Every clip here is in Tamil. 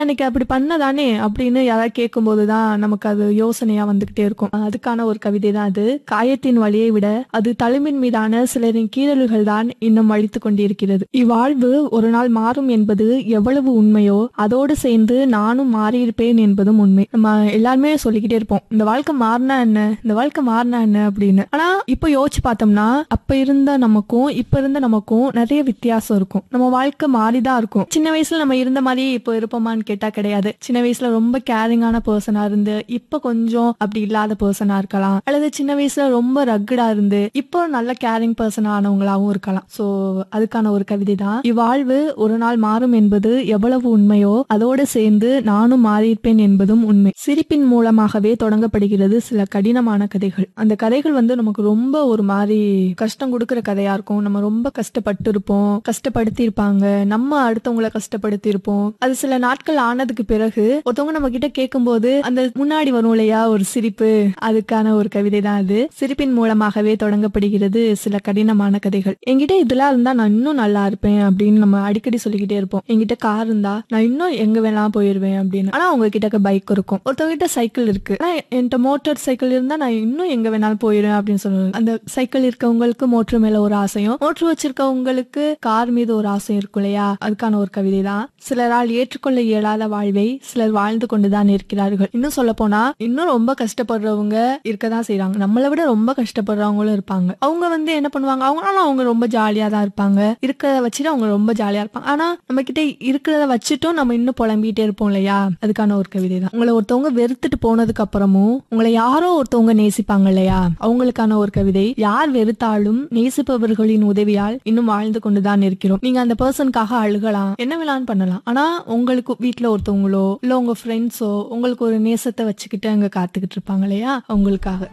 அன்னைக்கு அப்படி பண்ணதானே அப்படின்னு யாராவது கேட்கும்போது தான் நமக்கு அது யோசனையா வந்துகிட்டே இருக்கும் அதுக்கான ஒரு கவிதை தான் அது காயத்தின் வழியை விட அது தழும்பின் மீதான சிலரின் கீறல்கள் தான் இன்னும் அழித்து கொண்டிருக்கிறது இவ்வாழ்வு ஒரு நாள் மாறும் என்பது எவ்வளவு உண்மையோ அதோடு சேர்ந்து நானும் மாறியிருப்பேன் என்பதும் உண்மை நம்ம எல்லாருமே சொல்லிக்கிட்டே இருப்போம் இந்த வாழ்க்கை மாறினா என்ன இந்த வாழ்க்கை மாறினா என்ன அப்படின்னு ஆனா இப்ப யோசிச்சு பார்த்தோம்னா அப்ப இருந்த நமக்கும் இப்ப இருந்த நமக்கும் நிறைய வித்தியாசம் இருக்கும் நம்ம வாழ்க்கை மாறிதான் இருக்கும் சின்ன வயசுல நம்ம இருந்த மாதிரி இப்போ இருப்போமான்னு கேட்டா கிடையாது சின்ன வயசுல ரொம்ப கேரிங்கான பர்சனா இருந்து இப்ப கொஞ்சம் அப்படி இல்லாத பர்சனா இருக்கலாம் அல்லது சின்ன வயசுல ரொம்ப ரக்குடா இருந்து இப்போ நல்ல கேரிங் பர்சன் ஆனவங்களாவும் இருக்கலாம் சோ அதுக்கான ஒரு கவிதை தான் இவ்வாழ்வு ஒரு நாள் மாறும் என்பது எவ்வளவு உண்மையோ அதோடு சேர்ந்து நானும் மாறியிருப்பேன் என்பதும் உண்மை சிரிப்பின் மூலமாகவே தொடங்கப்படுகிறது சில கடினமான கதைகள் அந்த கதைகள் வந்து நமக்கு ரொம்ப ஒரு மாதிரி கஷ்டம் கொடுக்கிற கதையா இருக்கும் நம்ம ரொம்ப கஷ்டப்பட்டு இருப்போம் கஷ்டப்படுத்தி இருப்பாங்க நம்ம அடுத்தவங்களை கஷ்டப்படுத்தி இருப்போம் அது சில நாட்கள் ஆனதுக்கு பிறகு ஒருத்தவங்க நம்ம கிட்ட கேட்கும்போது அந்த முன்னாடி வரும் இல்லையா ஒரு சிரிப்பு அதுக்கான ஒரு கவிதை தான் அது சிரிப்பின் மூலமாகவே தொடங்கப்படுகிறது சில கடினமான கதைகள் என்கிட்ட இதெல்லாம் இருந்தா நான் இன்னும் நல்லா இருப்பேன் அப்படின்னு நம்ம அடிக்கடி சொல்லிக்கிட்டே இருப்போம் என்கிட்ட கார் இருந்தா நான் இன்னும் எங்க வேணா போயிருவேன் அப்படின்னு ஆனா அவங்க கிட்ட பைக் இருக்கும் ஒருத்தவங்க கிட்ட சைக்கிள் இருக்கு ஆனா என்கிட்ட மோட்டார் சைக்கிள் இருந்தா நான் இன்னும் எங்க வேணாலும் போயிருவேன் அப்படின்னு சொல்லுவாங்க அந்த சைக்கிள் இருக்கவங்களுக்கு மோட்டர் மேல ஒரு ஆசையும் மோட்டர் வச்சிருக்கவங்களுக்கு கார் மீது ஒரு ஆசை இருக்கும் இல்லையா அதுக்கான ஒரு கவிதை தான் சிலரால் ஏற்றுக்கொள்ள இயலாத வாழ்வை சிலர் வாழ்ந்து கொண்டுதான் இருக்கிறார்கள் இன்னும் சொல்ல போனா இன்னும் ரொம்ப கஷ்டப்படுறவங்க இருக்கதான் செய்றாங்க நம்மளை விட ரொம்ப கஷ்டப்படுறவங்களும் இருப்பாங்க அவங்க வந்து என்ன பண்ணுவாங்க அவங்களாலும் அவங்க ரொம்ப ஜாலியா தான் இருப்பாங்க இருக்கிறத வச்சுட்டு அவங்க ரொம்ப ஜாலியா இருப்பாங்க ஆனா நம்ம கிட்ட இருக்கிறத வச்சுட்டும் நம்ம இன்னும் புலம்பிட்டே இருப்போம் இல்லையா அதுக்கான ஒரு கவிதை தான் உங்களை ஒருத்தவங்க வெறுத்துட்டு போனதுக்கு அப்புறமும் உங்களை யாரோ ஒருத்தவங்க நேசிப்பாங்க இல்லையா அவங்களுக்கான ஒரு கவிதை யார் வெறுத்தாலும் நேசிப்பவர்களின் உதவியால் இன்னும் வாழ்ந்து கொண்டுதான் இருக்கிறோம் நீங்க அந்த பர்சனுக்காக அழுகலாம் என்ன வேணாலும் பண்ணலாம் ஆனா உங்களுக்கு வீட்ல ஒருத்தவங்களோ இல்ல உங்க ஃப்ரெண்ட்ஸோ உங்களுக்கு ஒரு நேசத்தை வச்சுக்கிட்டு அங்க காத்துக்கிட்டு இருப்பாங்க இல்லையா அவங்களுக்காக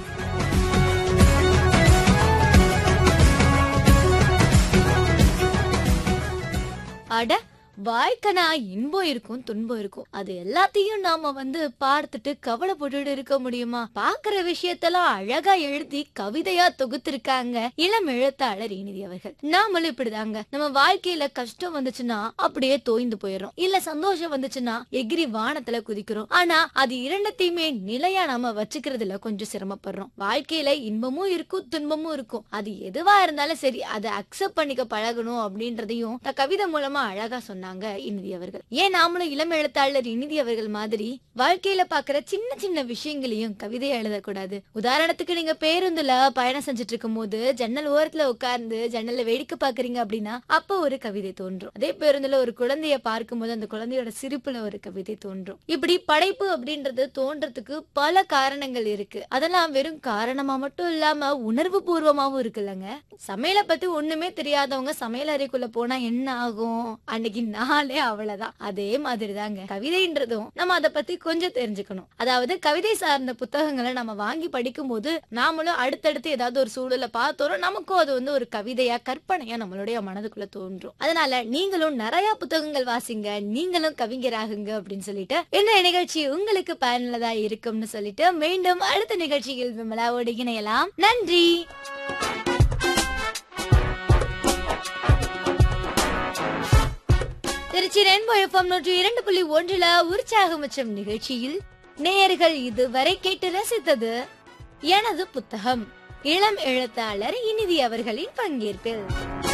அட வாழ்க்கைனா இன்பம் இருக்கும் துன்பம் இருக்கும் அது எல்லாத்தையும் நாம வந்து பார்த்துட்டு கவலைப்பட்டுட்டு இருக்க முடியுமா பாக்குற விஷயத்தெல்லாம் அழகா எழுதி கவிதையா தொகுத்திருக்காங்க இளம் எழுத்தாளர் இனிதி அவர்கள் நாமளும் இப்படிதாங்க நம்ம வாழ்க்கையில கஷ்டம் வந்துச்சுன்னா அப்படியே தோய்ந்து போயிடும் இல்ல சந்தோஷம் வந்துச்சுன்னா எகிரி வானத்துல குதிக்கிறோம் ஆனா அது இரண்டத்தையுமே நிலையா நாம வச்சுக்கிறதுல கொஞ்சம் சிரமப்படுறோம் வாழ்க்கையில இன்பமும் இருக்கும் துன்பமும் இருக்கும் அது எதுவா இருந்தாலும் சரி அதை அக்செப்ட் பண்ணிக்க பழகணும் அப்படின்றதையும் இந்த கவிதை மூலமா அழகா சொன்னாங்க இனிதி அவர்கள் ஏன் நாமளும் இளம் எழுத்தாளர் இனிதி அவர்கள் மாதிரி வாழ்க்கையில பாக்குற சின்ன சின்ன விஷயங்களையும் கவிதையா எழுதக்கூடாது உதாரணத்துக்கு நீங்க பேருந்துல பயணம் செஞ்சுட்டு இருக்கும் போது ஜன்னல் ஓரத்துல உட்கார்ந்து ஜன்னல்ல வேடிக்கை பாக்குறீங்க அப்படின்னா அப்ப ஒரு கவிதை தோன்றும் அதே பேருந்துல ஒரு குழந்தைய பார்க்கும்போது அந்த குழந்தையோட சிரிப்புல ஒரு கவிதை தோன்றும் இப்படி படைப்பு அப்படின்றது தோன்றதுக்கு பல காரணங்கள் இருக்கு அதெல்லாம் வெறும் காரணமா மட்டும் இல்லாம உணர்வு பூர்வமாவும் இருக்குல்லங்க சமையலை பத்தி ஒண்ணுமே தெரியாதவங்க சமையல் அறைக்குள்ள போனா என்ன ஆகும் அன்னைக்கு நாளே அவ்வளவுதான் அதே மாதிரிதாங்க கவிதைன்றதும் நம்ம அதை பத்தி கொஞ்சம் தெரிஞ்சுக்கணும் அதாவது கவிதை சார்ந்த புத்தகங்களை நம்ம வாங்கி படிக்கும் போது நாமளும் அடுத்தடுத்து ஏதாவது ஒரு சூழலை பார்த்தோம் நமக்கும் அது வந்து ஒரு கவிதையா கற்பனையா நம்மளுடைய மனதுக்குள்ள தோன்றும் அதனால நீங்களும் நிறைய புத்தகங்கள் வாசிங்க நீங்களும் கவிஞராகுங்க அப்படின்னு சொல்லிட்டு இந்த நிகழ்ச்சி உங்களுக்கு பயனுள்ளதா இருக்கும்னு சொல்லிட்டு மீண்டும் அடுத்த நிகழ்ச்சியில் விமலாவோடு இணையலாம் நன்றி திருச்சி ரெயின்போ எஃப்எம் நூற்றி இரண்டு புள்ளி ஒன்றுல உற்சாகம் உச்சம் நிகழ்ச்சியில் நேயர்கள் இதுவரை கேட்டு ரசித்தது எனது புத்தகம் இளம் எழுத்தாளர் இனிதி அவர்களின் பங்கேற்பில்